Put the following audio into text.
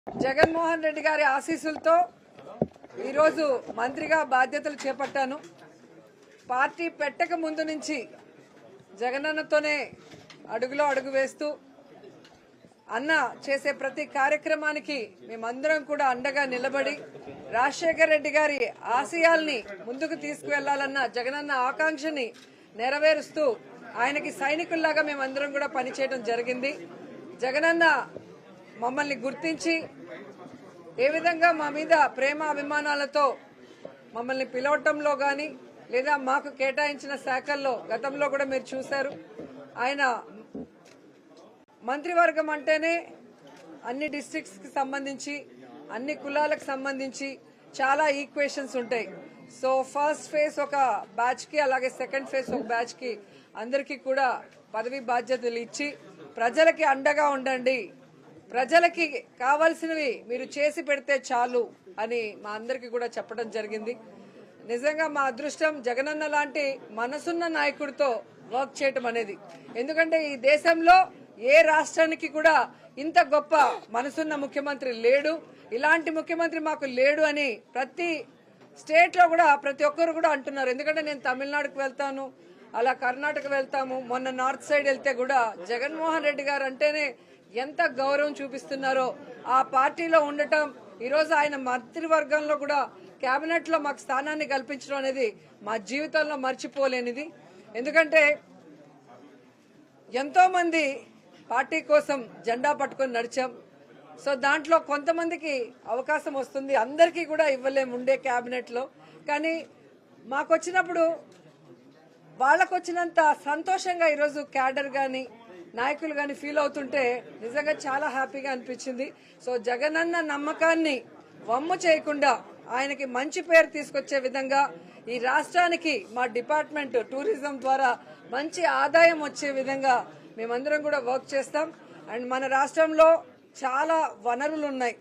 జగన్మోహన్ రెడ్డి గారి ఆశీస్సులతో ఈరోజు మంత్రిగా బాధ్యతలు చేపట్టాను పార్టీ పెట్టక ముందు నుంచి జగనన్నతోనే అడుగులో అడుగు వేస్తూ అన్న చేసే ప్రతి కార్యక్రమానికి మేమందరం కూడా అండగా నిలబడి రాజశేఖర రెడ్డి గారి ఆశయాల్ని ముందుకు తీసుకువెళ్లాలన్న జగనన్న ఆకాంక్షని నెరవేరుస్తూ ఆయనకి సైనికుల్లాగా మేమందరం కూడా పనిచేయడం జరిగింది జగనన్న మమ్మల్ని గుర్తించి ఏ విధంగా మా మీద ప్రేమ అభిమానాలతో మమ్మల్ని పిలవటంలో గాని లేదా మాకు కేటాయించిన శాఖల్లో గతంలో కూడా మీరు చూశారు ఆయన మంత్రివర్గం అంటేనే అన్ని డిస్ట్రిక్ట్స్ కి సంబంధించి అన్ని కులాలకు సంబంధించి చాలా ఈక్వేషన్స్ ఉంటాయి సో ఫస్ట్ ఫేజ్ ఒక బ్యాచ్ కి అలాగే సెకండ్ ఫేజ్ ఒక బ్యాచ్ కి అందరికీ కూడా పదవి బాధ్యతలు ఇచ్చి ప్రజలకి అండగా ఉండండి ప్రజలకి కావాల్సినవి మీరు చేసి పెడితే చాలు అని మా అందరికీ కూడా చెప్పడం జరిగింది నిజంగా మా అదృష్టం జగనన్న లాంటి మనసున్న నాయకుడితో వర్క్ చేయటం అనేది ఎందుకంటే ఈ దేశంలో ఏ రాష్ట్రానికి కూడా ఇంత గొప్ప మనసున్న ముఖ్యమంత్రి లేడు ఇలాంటి ముఖ్యమంత్రి మాకు లేడు అని ప్రతి స్టేట్ లో కూడా ప్రతి ఒక్కరు కూడా అంటున్నారు ఎందుకంటే నేను తమిళనాడుకు వెళ్తాను అలా కర్ణాటక వెళ్తాము మొన్న నార్త్ సైడ్ వెళ్తే కూడా జగన్మోహన్ రెడ్డి గారు అంటేనే ఎంత గౌరవం చూపిస్తున్నారో ఆ పార్టీలో ఉండటం ఈరోజు ఆయన మంత్రివర్గంలో కూడా కేబినెట్ లో మాకు స్థానాన్ని కల్పించడం అనేది మా జీవితంలో మర్చిపోలేనిది ఎందుకంటే ఎంతో మంది పార్టీ కోసం జెండా పట్టుకొని నడిచాం సో దాంట్లో కొంతమందికి అవకాశం వస్తుంది అందరికీ కూడా ఇవ్వలేము ఉండే కేబినెట్ లో కానీ మాకు వచ్చినప్పుడు వాళ్ళకు వచ్చినంత సంతోషంగా ఈరోజు క్యాడర్ గాని నాయకులు గాని ఫీల్ అవుతుంటే నిజంగా చాలా హ్యాపీగా అనిపించింది సో జగనన్న నమ్మకాన్ని వమ్ము చేయకుండా ఆయనకి మంచి పేరు తీసుకొచ్చే విధంగా ఈ రాష్ట్రానికి మా డిపార్ట్మెంట్ టూరిజం ద్వారా మంచి ఆదాయం వచ్చే విధంగా మేమందరం కూడా వర్క్ చేస్తాం అండ్ మన రాష్ట్రంలో చాలా వనరులు ఉన్నాయి